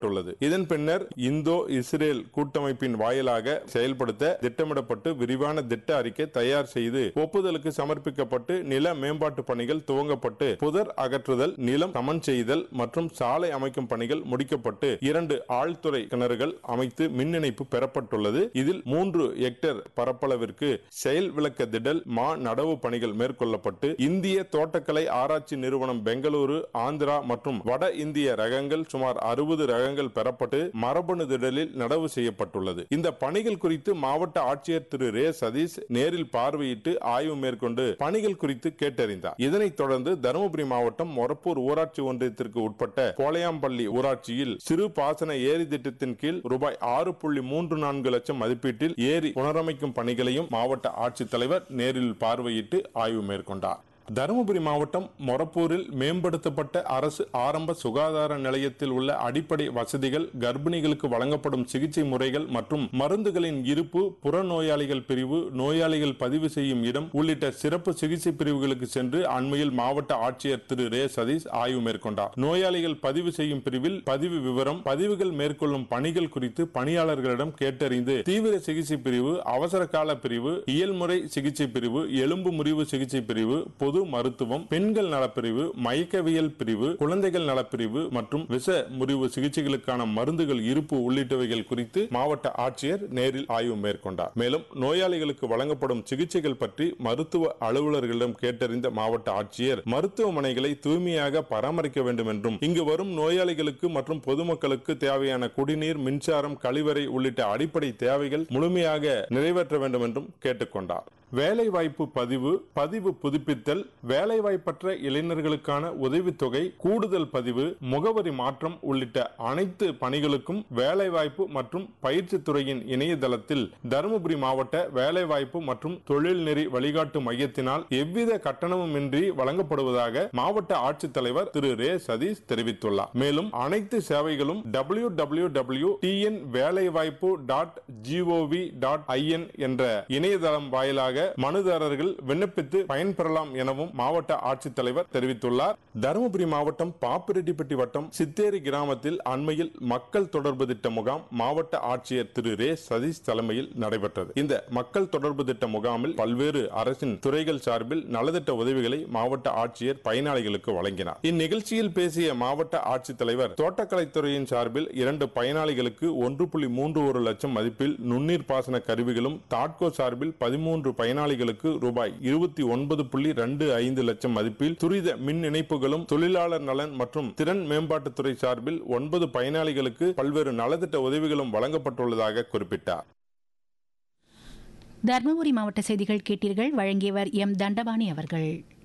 வழங்கப்பட்டுள்ளது இதன் பின்னர் இந்தோ இஸ்ரேல் கூட்டமைப்பின் வாயிலாக செயல்படுத்த திட்டமிடப்பட்டு விரிவான திட்ட அறிக்கை தயார் செய்து ஒப்புதலுக்கு சமர்ப்பிக்கப்பட்டு நில மேம்பாட்டு பணிகள் துவங்கப்பட்டு புதர் அகற்றுதல் நிலம் சமன் செய்தல் மற்றும் சாலை அமைக்கும் பணிகள் முடிக்கப்பட்டு இரண்டு ஆழ்துறை கிணறுகள் அமைத்து மின் இணைப்பு பெறப்பட்டுள்ளது இதில் மூன்று ஹெக்டேர் பரப்பளவிற்கு செயல் விளக்க திடல் மா நடவு பணிகள் மேற்கொள்ளப்பட்டு இந்திய தோட்டக்கலை ஆராய்ச்சி நிறுவனம் பெங்களூரு ஆந்திரா மற்றும் வட இந்திய ரகங்கள் சுமார் அறுபது ரகங்கள் பெறப்பட்டு மரபணு திடலில் நடவு செய்யப்பட்டுள்ளது இந்த பணிகள் குறித்து மாவட்ட ஆட்சியர் திரு ரே சதீஷ் நேரில் பார்வையிட்டு ஆய்வு மேற்கொண்டு பணிகள் குறித்து கேட்டறிந்தார் இதனைத் தொடர்ந்து தருமபுரி மாவட்டம் மொரப்பூர் ஊராட்சி ஒன்றியத்திற்கு உட்பட்ட கோலையாம்பள்ளி ஊராட்சியில் சிறு பாசன ஏரி திட்டத்தின் கீழ் ரூபாய் ஆறு புள்ளி மூன்று நான்கு லட்சம் மதிப்பீட்டில் ஏரி புனரமைக்கும் பணிகளையும் மாவட்ட ஆட்சித்தலைவர் நேரில் பார்வையிட்டு ஆய்வு மேற்கொண்டார் தருமபுரி மாவட்டம் மொரப்பூரில் மேம்படுத்தப்பட்ட அரசு ஆரம்ப சுகாதார நிலையத்தில் உள்ள அடிப்படை வசதிகள் கர்ப்பிணிகளுக்கு வழங்கப்படும் சிகிச்சை முறைகள் மற்றும் மருந்துகளின் இருப்பு புறநோயாளிகள் பிரிவு நோயாளிகள் பதிவு செய்யும் இடம் உள்ளிட்ட சிறப்பு சிகிச்சை பிரிவுகளுக்கு சென்று அண்மையில் மாவட்ட ஆட்சியர் திரு ரே சதீஷ் ஆய்வு மேற்கொண்டார் நோயாளிகள் பதிவு செய்யும் பிரிவில் பதிவு விவரம் பதிவுகள் மேற்கொள்ளும் பணிகள் குறித்து பணியாளர்களிடம் கேட்டறிந்து தீவிர சிகிச்சை பிரிவு அவசர கால பிரிவு இயல்முறை சிகிச்சை பிரிவு எலும்பு முறிவு சிகிச்சை பிரிவு பொது மருத்துவம் பெண்கள் நலப்பிரிவு மயக்கவியல் பிரிவு குழந்தைகள் நலப்பிரிவு மற்றும் விஷ முறிவு சிகிச்சைகளுக்கான மருந்துகள் இருப்பு உள்ளிட்டவைகள் குறித்து மாவட்ட ஆட்சியர் நேரில் ஆய்வு மேற்கொண்டார் மேலும் நோயாளிகளுக்கு வழங்கப்படும் சிகிச்சைகள் பற்றி மருத்துவ அலுவலர்களிடம் கேட்டறிந்த மாவட்ட ஆட்சியர் மருத்துவமனைகளை தூய்மையாக பராமரிக்க வேண்டும் என்றும் இங்கு வரும் நோயாளிகளுக்கு மற்றும் பொதுமக்களுக்கு தேவையான குடிநீர் மின்சாரம் கழிவறை உள்ளிட்ட அடிப்படை தேவைகள் முழுமையாக நிறைவேற்ற வேண்டும் என்றும் கேட்டுக்கொண்டார் வேலைவாய்ப்பு பதிவு பதிவு புதுப்பித்தல் வேலைவாய்ப்பற்ற இளைஞர்களுக்கான உதவித்தொகை கூடுதல் பதிவு முகவரி மாற்றம் உள்ளிட்ட அனைத்து பணிகளுக்கும் வேலைவாய்ப்பு மற்றும் பயிற்சி துறையின் இணையதளத்தில் தருமபுரி மாவட்ட வேலைவாய்ப்பு மற்றும் தொழில்நெறி வழிகாட்டு மையத்தினால் எவ்வித கட்டணமுமின்றி வழங்கப்படுவதாக மாவட்ட ஆட்சித்தலைவர் திரு ரே சதீஷ் தெரிவித்துள்ளார் மேலும் அனைத்து சேவைகளும் டபிள்யூ டபிள்யூ டபிள்யூ டிஎன் வேலைவாய்ப்பு டாட் ஜிஓவி டாட் ஐஎன் என்ற இணையதளம் வாயிலாக மனுதாரர்கள் விண்ணப்பித்து பயன்பெறலாம் எனவும் மாவட்ட ஆட்சித்தலைவர் தெரிவித்துள்ளார் தருமபுரி மாவட்டம் பாப்பிரெட்டிப்பட்டி வட்டம் சித்தேரி கிராமத்தில் அண்மையில் மக்கள் தொடர்பு திட்ட முகாம் மாவட்ட ஆட்சியர் திரு ரே சதீஷ் தலைமையில் நடைபெற்றது இந்த மக்கள் தொடர்பு திட்ட முகாமில் பல்வேறு அரசின் துறைகள் சார்பில் நலத்திட்ட உதவிகளை மாவட்ட ஆட்சியர் பயனாளிகளுக்கு வழங்கினார் இந்நிகழ்ச்சியில் பேசிய மாவட்ட ஆட்சித்தலைவர் தோட்டக்கலைத்துறையின் சார்பில் இரண்டு பயனாளிகளுக்கு ஒன்று புள்ளி மூன்று ஒரு லட்சம் மதிப்பில் நுண்ணீர் பாசன கருவிகளும் தாட்கோ சார்பில் பதிமூன்று பயனாளிகளுக்கு ரூபாய் இருபத்தி ஒன்பது புள்ளி ரெண்டு ஐந்து லட்சம் மதிப்பில் துரித மின் இணைப்புகளும் தொழிலாளர் நலன் மற்றும் திறன் மேம்பாட்டுத்துறை சார்பில் ஒன்பது பயனாளிகளுக்கு பல்வேறு நலத்திட்ட உதவிகளும் வழங்கப்பட்டுள்ளதாக குறிப்பிட்டார் தர்மபுரி மாவட்ட செய்திகள் கேட்டீர்கள் வழங்கியவர் எம் தண்டபாணி அவர்கள்